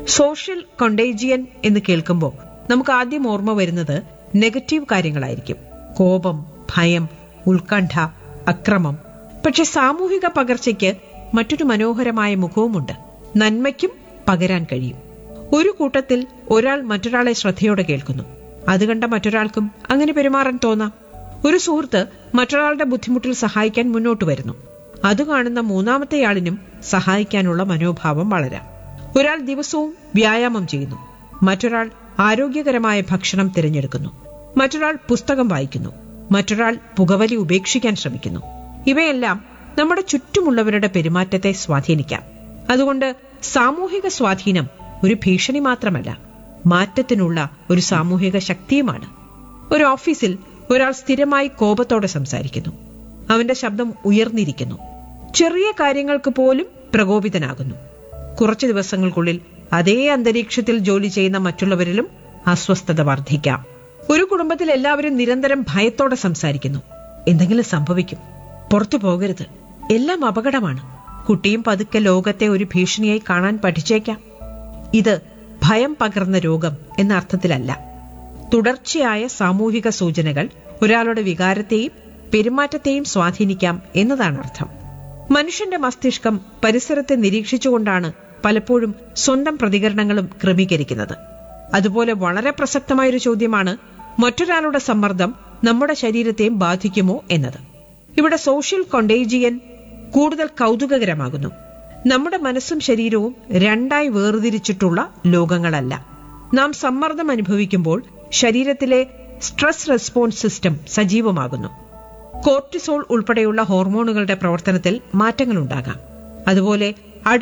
social കൊണ്ടേജിയൻ എന്ന് കേൾക്കുമ്പോൾ നമുക്ക് ആദ്യം ഓർമ്മ വരുന്നത് നെഗറ്റീവ് കാര്യങ്ങളായിരിക്കും കോപം ഭയം ഉത്കണ്ഠ അക്രമം പക്ഷെ സാമൂഹിക പകർച്ചയ്ക്ക് മറ്റൊരു മനോഹരമായ മുഖവുമുണ്ട് നന്മയ്ക്കും പകരാൻ കഴിയും ഒരു കൂട്ടത്തിൽ ഒരാൾ മറ്റൊരാളെ ശ്രദ്ധയോടെ കേൾക്കുന്നു അത് കണ്ട മറ്റൊരാൾക്കും അങ്ങനെ പെരുമാറാൻ തോന്നാം ഒരു സുഹൃത്ത് മറ്റൊരാളുടെ ബുദ്ധിമുട്ടിൽ സഹായിക്കാൻ മുന്നോട്ട് വരുന്നു അത് കാണുന്ന മൂന്നാമത്തെയാളിനും സഹായിക്കാനുള്ള മനോഭാവം വളരാം ഒരാൾ ദിവസവും വ്യായാമം ചെയ്യുന്നു മറ്റൊരാൾ ആരോഗ്യകരമായ ഭക്ഷണം തിരഞ്ഞെടുക്കുന്നു മറ്റൊരാൾ പുസ്തകം വായിക്കുന്നു മറ്റൊരാൾ പുകവലി ഉപേക്ഷിക്കാൻ ശ്രമിക്കുന്നു ഇവയെല്ലാം നമ്മുടെ ചുറ്റുമുള്ളവരുടെ പെരുമാറ്റത്തെ സ്വാധീനിക്കാം അതുകൊണ്ട് സാമൂഹിക സ്വാധീനം ഒരു ഭീഷണി മാത്രമല്ല മാറ്റത്തിനുള്ള ഒരു സാമൂഹിക ശക്തിയുമാണ് ഒരു ഓഫീസിൽ ഒരാൾ സ്ഥിരമായി കോപത്തോടെ സംസാരിക്കുന്നു അവന്റെ ശബ്ദം ഉയർന്നിരിക്കുന്നു ചെറിയ കാര്യങ്ങൾക്ക് പോലും പ്രകോപിതനാകുന്നു കുറച്ചു ദിവസങ്ങൾക്കുള്ളിൽ അതേ അന്തരീക്ഷത്തിൽ ജോലി ചെയ്യുന്ന മറ്റുള്ളവരിലും അസ്വസ്ഥത വർദ്ധിക്കാം ഒരു കുടുംബത്തിൽ എല്ലാവരും നിരന്തരം ഭയത്തോടെ സംസാരിക്കുന്നു എന്തെങ്കിലും സംഭവിക്കും പുറത്തു പോകരുത് എല്ലാം അപകടമാണ് കുട്ടിയും പതുക്കെ ലോകത്തെ ഒരു ഭീഷണിയായി കാണാൻ പഠിച്ചേക്കാം ഇത് ഭയം പകർന്ന രോഗം എന്ന അർത്ഥത്തിലല്ല തുടർച്ചയായ സാമൂഹിക സൂചനകൾ ഒരാളുടെ വികാരത്തെയും പെരുമാറ്റത്തെയും സ്വാധീനിക്കാം എന്നതാണ് അർത്ഥം മനുഷ്യന്റെ മസ്തിഷ്കം പരിസരത്തെ നിരീക്ഷിച്ചുകൊണ്ടാണ് പലപ്പോഴും സ്വന്തം പ്രതികരണങ്ങളും ക്രമീകരിക്കുന്നത് അതുപോലെ വളരെ പ്രസക്തമായൊരു ചോദ്യമാണ് മറ്റൊരാളുടെ സമ്മർദ്ദം നമ്മുടെ ശരീരത്തെയും ബാധിക്കുമോ എന്നത് ഇവിടെ സോഷ്യൽ കൊണ്ടേജിയൻ കൂടുതൽ കൗതുകകരമാകുന്നു നമ്മുടെ മനസ്സും ശരീരവും രണ്ടായി വേർതിരിച്ചിട്ടുള്ള ലോകങ്ങളല്ല നാം സമ്മർദ്ദം അനുഭവിക്കുമ്പോൾ ശരീരത്തിലെ സ്ട്രെസ് റെസ്പോൺസ് സിസ്റ്റം സജീവമാകുന്നു കോർട്ടിസോൾ ഉൾപ്പെടെയുള്ള ഹോർമോണുകളുടെ പ്രവർത്തനത്തിൽ മാറ്റങ്ങളുണ്ടാകാം അതുപോലെ